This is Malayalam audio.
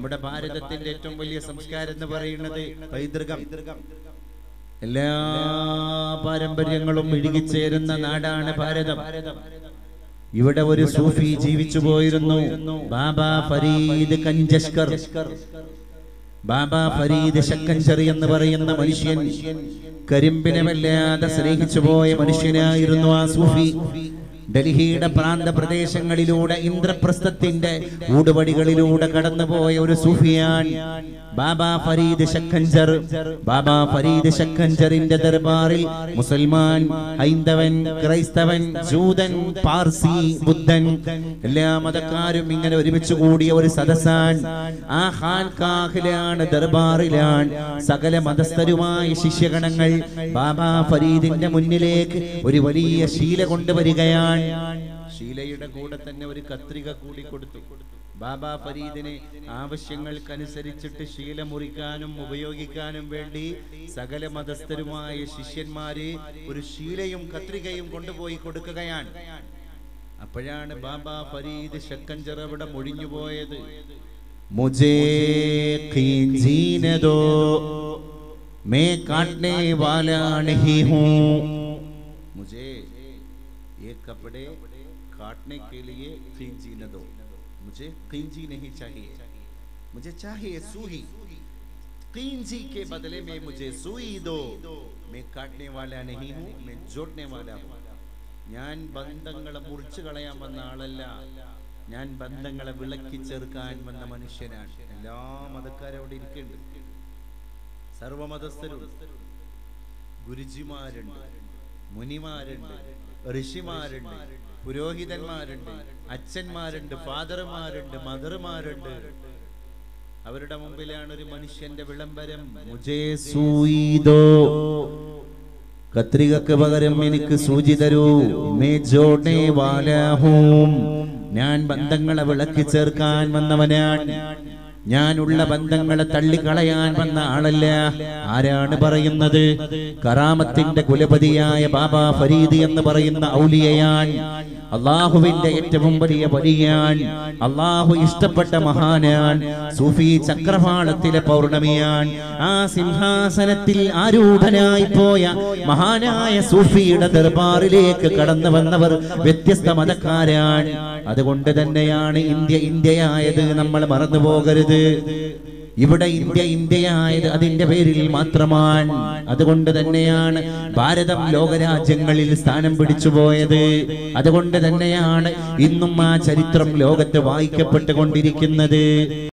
നമ്മുടെ ഭാരതത്തിന്റെ ഏറ്റവും വലിയ സംസ്കാരം എന്ന് പറയുന്നത് പൈതൃകം എല്ലാ പാരമ്പര്യങ്ങളും ഇഴുകിച്ചേരുന്ന നാടാണ് ഭാരതം ഇവിടെ ഒരു സൂഫി ജീവിച്ചു പോയിരുന്നു ബാബ ഫരീദ് കഞ്ചസ്കർ ബാബ ഫരീദ് ശക്കഞ്ചറി എന്ന് പറയുന്ന മനുഷ്യൻ കരിമ്പിനെ വല്ലാതെ സ്നേഹിച്ചു പോയ മനുഷ്യനായിരുന്നു ആ സൂഫി ഡൽഹിയുടെ പ്രാന്ത പ്രദേശങ്ങളിലൂടെ ഇന്ദ്രപ്രസ്ഥത്തിന്റെ ഊടുപടികളിലൂടെ കടന്നുപോയ ഒരു സൂഫിയാൻ ബാബ ഫരീദ് ശക്കഞ്ചർ ബാബ ഫരീദ് ശക്കഞ്ചറിന്റെ ദർബാറിൽ മുസൽമാൻ ഹൈന്ദവൻ ക്രൈസ്തവൻ ജൂതൻ പാർസി ബുദ്ധൻ എല്ലാ മതക്കാരും ഇങ്ങനെ ഒരുമിച്ച് കൂടിയ ഒരു സദസ്സാൻ ആ ഖാൻകാഹിലാണ് ദർബാറിലാണ് സകല മതസ്ഥരുമായ ശിഷ്യഗണങ്ങൾ ബാബ ഫരീദിന്റെ മുന്നിലേക്ക് ഒരു വലിയ ശീല കൊണ്ടുവരികയാണ് ശീലയുടെ കൂടെ തന്നെ ഒരു കത്രിക കൂടി കൊടുത്തു ബാബ ഫരീദിനെ ആവശ്യങ്ങൾക്കനുസരിച്ചിട്ട് ശീല മുറിക്കാനും ഉപയോഗിക്കാനും വേണ്ടി സകല മതസ്ഥരുമായ ശിഷ്യന്മാര് ഒരു ശീലയും കത്രികയും കൊണ്ടുപോയി കൊടുക്കുകയാണ് അപ്പോഴാണ് ബാബ ഫരീദ് ശക്കഞ്ചർ അവിടെ മൊഴിഞ്ഞുപോയത് മുജേ ഖീഞ്ചീന ദോ मैं काटने वाला नहीं हूँ मुझे ये कपड़े काटने के लिए खींची न दो मुझे खींची नहीं चाहिए मुझे चाहिए सुई खींची के बदले में मुझे सुई दो मैं काटने वाला नहीं हूँ मैं जोड़ने वाला हूँ ഞാൻ ബന്ധങ്ങളെ മുറിച്ചു കളയാൻ വന്ന ആളല്ല ഞാൻ ബന്ധങ്ങളെ വിളക്കി ചേർക്കാൻ വന്ന മനുഷ്യനാണ് എല്ലാ മതക്കാരും അവിടെ ഇരിക്കുന്നുണ്ട് സർവമതസ്ഥരും ഗുരുജിമാരുണ്ട് മുനിമാരുണ്ട് ഋഷിമാരുണ്ട് പുരോഹിതന്മാരുണ്ട് അച്ഛന്മാരുണ്ട് ഫാദർമാരുണ്ട് മദർമാരുണ്ട് അവരുടെ മുമ്പിലാണ് ഒരു മനുഷ്യന്റെ വിളംബരം മുജേ സൂയിദോ കത്രികക്ക് പകരം എനിക്ക് സൂചി തരൂ മേ ജോഡേ വാലാഹൂം ഞാൻ ബന്ധങ്ങളെ വിളക്കി ചേർക്കാൻ വന്നവനാണ് ഞാനുള്ള ബന്ധങ്ങളെ തള്ളിക്കളയാൻ വന്ന ആളല്ല ആരാണ് പറയുന്നത് കറാമത്തിന്റെ കുലപതിയായ ബാബ ഫരീദ് എന്ന് പറയുന്ന ഔലിയയാൻ അള്ളാഹുവിന്റെ ഏറ്റവും വലിയ വലിയാൻ അള്ളാഹു ഇഷ്ടപ്പെട്ട മഹാനാൻ സൂഫി ചക്രവാളത്തിലെ പൗർണമിയാൻ ആ സിംഹാസനത്തിൽ ആരൂഢനായി പോയ മഹാനായ സൂഫിയുടെ ദർബാറിലേക്ക് കടന്നു വന്നവർ വ്യത്യസ്ത മതക്കാരാൻ അതുകൊണ്ട് തന്നെയാണ് ഇന്ത്യ ഇന്ത്യയായത് നമ്മൾ മറന്നു പോകരുത് ഇവിടെ ഇന്ത്യ ഇന്ത്യയായത് അതിന്റെ പേരിൽ മാത്രമാണ് അതുകൊണ്ട് തന്നെയാണ് ഭാരതം ലോകരാജ്യങ്ങളിൽ സ്ഥാനം പിടിച്ചു പോയത് അതുകൊണ്ട് തന്നെയാണ് ഇന്നും ആ ചരിത്രം ലോകത്ത് വായിക്കപ്പെട്ടുകൊണ്ടിരിക്കുന്നത്